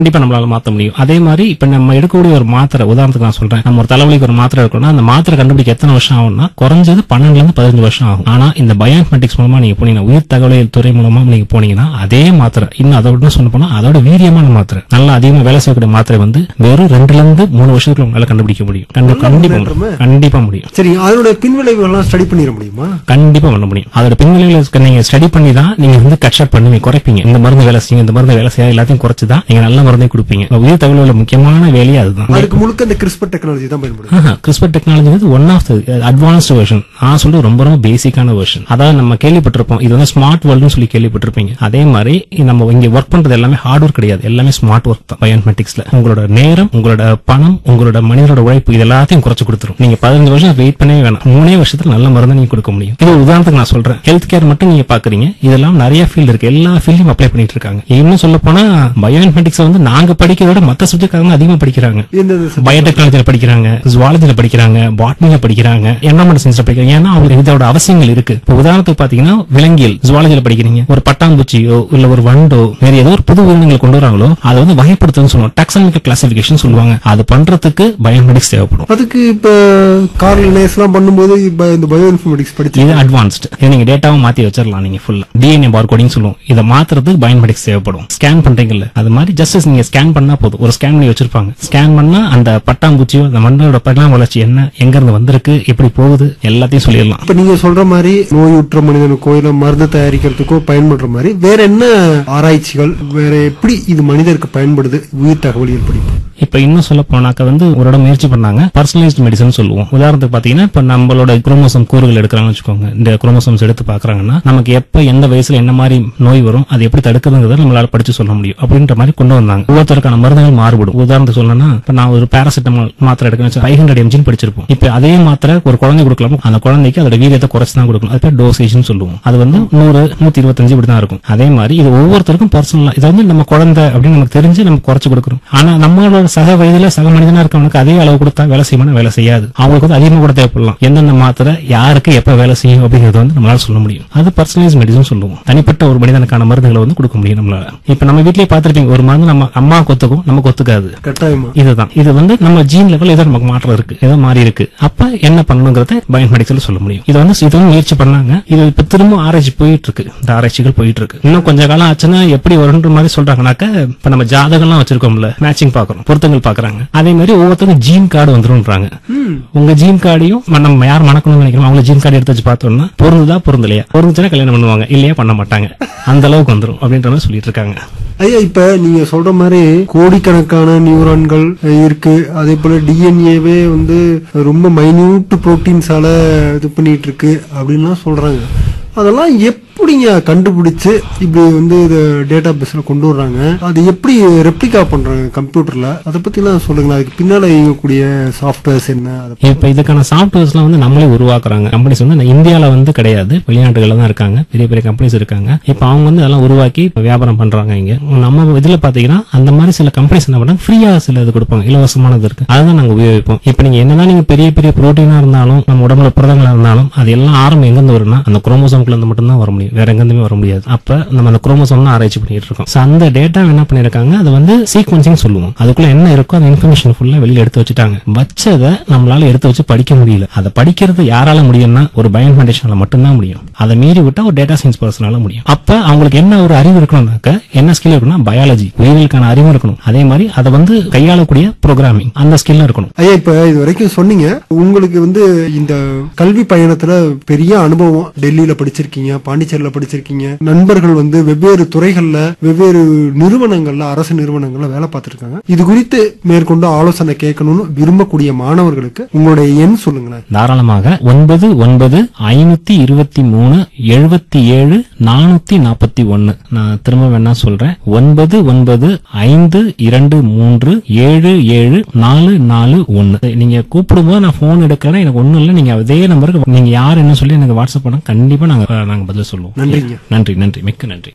கண்டிப்பா நம்மளால மாத்த முடியும் அதே மாதிரி இப்ப நம்ம எடுக்கக்கூடிய ஒரு மாத்திரை உதாரணத்துக்கு நான் சொல்றேன் நம்ம ஒரு தலைவலிக்கு ஒரு மாத்திரை எடுக்கணும்னா அந்த மாத்திரை கண்டுபிடிக்க எத்தனை வருஷம் ஆகும்னா குறைஞ்சது பன்னெண்டுல இருந்து பதினஞ்சு வருஷம் ஆகும் ஆனா இந்த பயோஇன்ஃபர்மேட்டிக்ஸ் மூலமா நீங்க போனீங்கன்னா உயிர் தகவலியல் துறை மூலமா நீங்க போனீங்கன்னா அதே மாத்திரை இன்னும் அதை விட சொல்ல போனா அதோட வீரியமான மாத்திரை நல்லா அதிகமா வேலை செய்யக்கூடிய மாத்திரை வந்து வெறும் ரெண்டுல இருந்து மூணு வருஷத்துக்கு உங்களால கண்டுபிடிக்க முடியும் கண்டி- கண்டிப்பா முடியும். கண்டிப்பா முடியும் சரி அதனுடைய பின்விளைவுகள்லாம் ஸ்டடி பண்ணிட முடியுமா கண்டிப்பா பண்ண முடியும் அதோட பின்விளைவுகளை நீங்க ஸ்டடி பண்ணி தான் நீங்க வந்து கட் ஷாட் பண்ணுவீங்க குறைப்பீங்க இந்த மருந்து வேலை செய்யும் இந்த மருந்து வேலை செய்ய எல்லாத்தையும் குறைச்சு தான் நீங்க நல்ல மருந்தை கொடுப்பீங்க இப்ப உயிர் தகவலோட முக்கியமான வேலையே அதுதான் அதுக்கு முழுக்க இந்த கிறிஸ்பர் டெக்னாலஜி தான் பயன்படுது கிறிஸ்பர் டெக்னாலஜி வந்து ஒன் ஆஃப் அட்வான்ஸ்டு வெர்ஷன் நான் சொல்றது ரொம்ப ரொம்ப பேசிக்கான வெர்ஷன் அதாவது நம்ம கேள்விப்பட்டிருப்போம் இது வந்து ஸ்மார்ட் வேர்ல்டுன்னு சொல்லி கேள்விப்பட்டிருப்பீங்க அதே மாதிரி நம்ம இங்க ஒர்க் பண்றது எல்லாமே ஹார்ட் ஒர்க் கிடையாது எல்லாமே ஸ்மார்ட் ஒர்க் தான் பயோமெட்டிக்ஸ்ல உங்களோட நேரம் உங்களோட பணம் உங்களோட மனிதனோட உழைப்பு இது எல்லாத்தையும் குறைச்சு கொடுத்துரும் நீங்க பதினஞ்சு வருஷம் வெயிட் பண்ணவே வேணாம் மூணே வருஷத்துல நல்ல மருந்து நீங்க கொடுக்க முடியும் இது ஒரு உதாரணத்துக்கு நான் சொல்றேன் ஹெல்த் கேர் மட்டும் நீங்க பாக்குறீங்க இதெல்லாம் நிறைய ஃபீல்ட் இருக்கு எல்லா ஃபீல்டையும் அப்ளை பண்ணிட்டு இருக்காங்க இன்னும் சொல்ல போனா பயோமெட்டிக்ஸ் வந்து நாங்க படிக்கிறத விட மத்த சப்ஜெக்ட் அதிகமா படிக்கிறாங்க எந்தெந்த subject? பயோடெக்னாலஜில படிக்கிறாங்க ஜுவாலஜில படிக்கிறாங்க பாட்னில படிக்கிறாங்க என்வரன்மெண்ட் சயின்ஸ்ல படிக்கிறாங்க ஏன்னா அவங்களுக்கு இதோட அவசியங்கள் இருக்கு இப்போ உதாரணத்துக்கு பாத்தீங்கன்னா விலங்கியல் ஜுவாலஜில படிக்கிறீங்க ஒரு பட்டாம்பூச்சியோ இல்ல ஒரு வண்டோ வேற ஏதோ ஒரு புது உயிரினங்களை கொண்டு வராங்களோ அதை வந்து வகைப்படுத்துன்னு சொல்லுவாங்க டாக்ஸானமிக்கல் கிளாசிபிகேஷன் சொல்லுவாங்க அது பண்றதுக்கு பயோமெடிக்ஸ் தேவைப்படும் அதுக்கு இப்ப கார்ல் லினேஸ் எல்லாம் பண்ணும்போது இப்ப இந்த பயோ இன்ஃபர்மேட்டிக்ஸ் படிச்சு இது அட்வான்ஸ்ட் இது நீங்க டேட்டாவை மாத்தி வச்சிடலாம் நீங்க ஃபுல்லா டிஎன்ஏ பார் கோடிங் சொல்லுவோம் இதை மாத்துறதுக்கு பயோமெடிக்ஸ் தேவைப்படும் ஸ்கேன் பண்றீங்கல்ல அது மாதிரி ஜஸ்ட் நீங்க ஸ்கேன் பண்ணா போதும் ஒரு ஸ்கேன் பண்ணி வச்சிருப்பாங்க ஸ்கேன் பண்ணா அந்த பட்டாம்பூச்சியோ அந்த மண்ணோட பரிணாம வளர்ச்சி என்ன எங்க இருந்து வந்திருக்கு எப்படி போகுது எல்லாத்தையும் சொல்லிடலாம் இப்ப நீங்க சொல்ற மாதிரி நோயுற்ற மனிதனுக்கோ இல்ல மருந்து தயாரிக்கிறதுக்கோ பயன்படுற மாதிரி வேற என்ன ஆராய்ச்சிகள் வேற எப்படி இது மனிதருக்கு பயன்படுது உயிர் தகவலியல் படிப்பு இப்ப இன்னும் சொல்ல போனாக்க வந்து ஒரு இடம் முயற்சி பண்ணாங்க பர்சனலைஸ்ட் மெடிசன் சொல்லுவோம் உதாரணத்துக்கு பாத்தீங்கன்னா இப்ப நம்மளோட குரோமோசோம் கூறுகள் எடுக்கிறாங்கன்னு வச்சுக்கோங்க இந்த குரோமோசோம்ஸ் எடுத்து பாக்குறாங்கன்னா நமக்கு எப்ப எந்த வயசுல என்ன மாதிரி நோய் வரும் அது எப்படி தடுக்குதுங்கிறத நம்மளால படிச்சு சொல்ல முடியும் அப்படின்ற மாதிரி கொண்டு வந்தாங்க ஒவ்வொருத்தருக்கான மருந்துகள் மாறுபடும் உதாரணத்துக்கு சொல்லணும்னா இப்ப நான் ஒரு பேராசிட்டமால் மாத்திரை எடுக்கணும் ஃபைவ் ஹண்ட்ரட் எம்ஜின்னு படிச்சிருப்போம் இப்ப அதே மாத்திரை ஒரு குழந்தை கொடுக்கலாம் அந்த குழந்தைக்கு அதோட வீரியத்தை குறைச்சு தான் கொடுக்கணும் அது பேர் டோசேஜ்னு சொல்லுவோம் அது வந்து நூறு நூத்தி இருபத்தஞ்சு இப்படி தான் இருக்கும் அதே மாதிரி இது ஒவ்வொருத்தருக்கும் பர்சனலா இது வந்து நம்ம குழந்தை அப்படின்னு நமக்கு தெரிஞ்சு நம்ம குறைச்சு கொடுக்குறோம் ஆனா நம்மளோட சக வயதுல சக மனிதனா இருக்கவனுக்கு அதே அளவு கொடுத்தா வேலை செய்யுமா வேலை செய்யாது அவங்களுக்கு வந்து அதிகமா கூட தேவைப்படலாம் எந்தெந்த மாத்திரை யாருக்கு எப்ப வேலை செய்யும் அப்படிங்கறது வந்து நம்மளால சொல்ல முடியும் அது பர்சனலைஸ் மெடிசன் சொல்லுவோம் தனிப்பட்ட ஒரு மனிதனுக்கான மருந்துகளை வந்து கொடுக்க முடியும் நம்மளால இப்ப நம்ம வீட்லயே பார்த்திருப்பீங்க ஒரு மருந்து நம்ம அம்மா கொத்துக்கும் நமக்கு ஒத்துக்காது கட்டாயமா இதுதான் இது வந்து நம்ம ஜீன் லெவல் ஏதோ நமக்கு மாற்றம் இருக்கு ஏதோ மாறி இருக்கு அப்ப என்ன பண்ணணுங்கிறத பயோமெடிக்கல் சொல்ல முடியும் இது வந்து இது வந்து முயற்சி பண்ணாங்க இது இப்ப திரும்ப ஆராய்ச்சி போயிட்டு இருக்கு இந்த ஆராய்ச்சிகள் போயிட்டு இருக்கு இன்னும் கொஞ்ச காலம் ஆச்சுன்னா எப்படி வரும்ன்ற மாதிரி சொல்றாங்கனாக்க இப்ப நம்ம ஜாதகம்லாம் வச்சிருக்கோம்ல மேட்சிங் பாக்குறோம் பொருத்தங்கள் பாக்குறாங்க அதே மாதிரி ஒவ்வொருத்தரும் ஜீன் கார்டு வந்துரும்ன்றாங்க உங்க ஜீன் கார்டையும் நம்ம யார் மணக்கணும்னு நினைக்கிறோம் அவங்க ஜீன் கார்டு எடுத்து வச்சு பார்த்தோம்னா பொருந்துதா பொருந்தலையா பொருந்துச்சுன்னா கல்யாணம் பண்ணுவாங்க இல்லையா பண்ண மாட்டாங்க அந்த அளவுக்கு வந்துரும் அப்படின்ற மாதிரி சொல்லிட்டு இருக்காங்க ஐயா இப்ப நீங்க சொல்ற மாதிரி கோடிக்கணக்கான நியூரான்கள் இருக்கு அதே போல டிஎன்ஏவே வந்து ரொம்ப மைன்யூட் புரோட்டீன்ஸால இது பண்ணிட்டு இருக்கு அப்படின்லாம் சொல்றாங்க அதெல்லாம் எப்படிங்க கண்டுபிடிச்சு இப்படி வந்து இது டேட்டா பேஸ்ல கொண்டு வர்றாங்க அது எப்படி ரெப்ளிகா பண்றாங்க கம்ப்யூட்டர்ல அதை பத்தி எல்லாம் சொல்லுங்களேன் அதுக்கு பின்னால இயங்கக்கூடிய சாஃப்ட்வேர்ஸ் என்ன அதை இப்ப இதுக்கான சாஃப்ட்வேர்ஸ்லாம் வந்து நம்மளே உருவாக்குறாங்க கம்பெனிஸ் வந்து இந்தியால வந்து கிடையாது வெளிநாட்டுகள்ல தான் இருக்காங்க பெரிய பெரிய கம்பெனிஸ் இருக்காங்க இப்ப அவங்க வந்து அதெல்லாம் உருவாக்கி இப்ப வியாபாரம் பண்றாங்க இங்க நம்ம இதுல பாத்தீங்கன்னா அந்த மாதிரி சில கம்பெனிஸ் என்ன பண்ணாங்க ஃப்ரீயா சில இது கொடுப்பாங்க இலவசமானது இருக்கு அதுதான் நாங்க உபயோகிப்போம் இப்ப நீங்க என்னதான் நீங்க பெரிய பெரிய புரோட்டீனா இருந்தாலும் நம்ம உடம்புல புரதங்களா இருந்தாலும் அது எல்லாம் ஆரம்பம் எங்க இருந்து வரும்னா அந்த குரோமோசோம்குள்ள இருந்து மட்டும்தான் வர முடியும் வேற எங்க இருந்துமே வர முடியாது அப்ப நம்ம அந்த குரோமோசோம் தான் ஆராய்ச்சி பண்ணிட்டு இருக்கோம் So, அந்த டேட்டா என்ன பண்ணிருக்காங்க அது வந்து சீக்வன்சிங் சொல்லுவோம் அதுக்குள்ள என்ன இருக்கோ அந்த இன்ஃபர்மேஷன் ஃபுல்லா வெளியில எடுத்து வச்சுட்டாங்க வச்சதை நம்மளால எடுத்து வச்சு படிக்க முடியல அதை படிக்கிறது யாரால முடியும்னா ஒரு பயோமெடிஷனால மட்டும்தான் முடியும் அதை மீறி விட்டா ஒரு டேட்டா சயின்ஸ் பர்சனால முடியும் அப்ப அவங்களுக்கு என்ன ஒரு அறிவு இருக்கணும்னாக்க என்ன ஸ்கில் இருக்கணும் பயாலஜி உயிரியலுக்கான அறிவு இருக்கணும் அதே மாதிரி அதை வந்து கையாளக்கூடிய ப்ரோக்ராமிங் அந்த ஸ்கில் இருக்கணும் ஐயா இப்ப இது வரைக்கும் சொன்னீங்க உங்களுக்கு வந்து இந்த கல்வி பயணத்துல பெரிய அனுபவம் டெல்லியில படிச்சிருக்கீங்க பாண்டிச்சேரியில படிச்சிருக்கீங்க நண்பர்கள் வந்து வெவ்வேறு துறைகள்ல வெவ்வேறு நிறுவனங்கள்ல அரசு நிறுவனங்கள்ல வேலை பார்த்திருக்காங்க இது குறித்து மேற்கொண்டு ஆலோசனை கேட்கணும்னு விரும்பக்கூடிய மாணவர்களுக்கு உங்களுடைய எண் சொல்லுங்களேன் தாராளமாக ஒன்பது ஒன்பது ஐநூத்தி இருபத்தி மூணு எழுபத்தி ஏழு நானூத்தி நாற்பத்தி ஒன்னு நான் திரும்ப வேணா சொல்றேன் ஒன்பது ஒன்பது ஐந்து இரண்டு மூன்று ஏழு ஏழு நாலு நாலு ஒன்னு நீங்க கூப்பிடும்போது நான் போன் எடுக்கிறேன்னா எனக்கு ஒண்ணும் இல்லை நீங்க அதே நம்பருக்கு நீங்க யார் என்ன சொல்லி எனக்கு வாட்ஸ்அப் பண்ண கண்டிப்பா நாங்க நாங்க பதில் சொல்லுவோம் நன்றிங்க. நன்றி நன்றி மிக்க நன்றி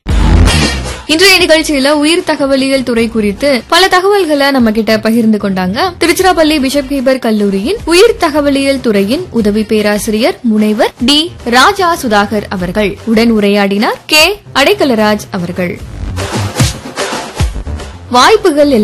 இன்றைய நிகழ்ச்சியில உயிர் தகவலியல் துறை குறித்து பல தகவல்களை நம்ம கிட்ட பகிர்ந்து கொண்டாங்க திருச்சிராப்பள்ளி பிஷப் ஹீபர் கல்லூரியின் உயிர் தகவலியல் துறையின் உதவி பேராசிரியர் முனைவர் டி ராஜா சுதாகர் அவர்கள் உடன் உரையாடினார் கே அடைக்கலராஜ் அவர்கள் வாய்ப்புகள்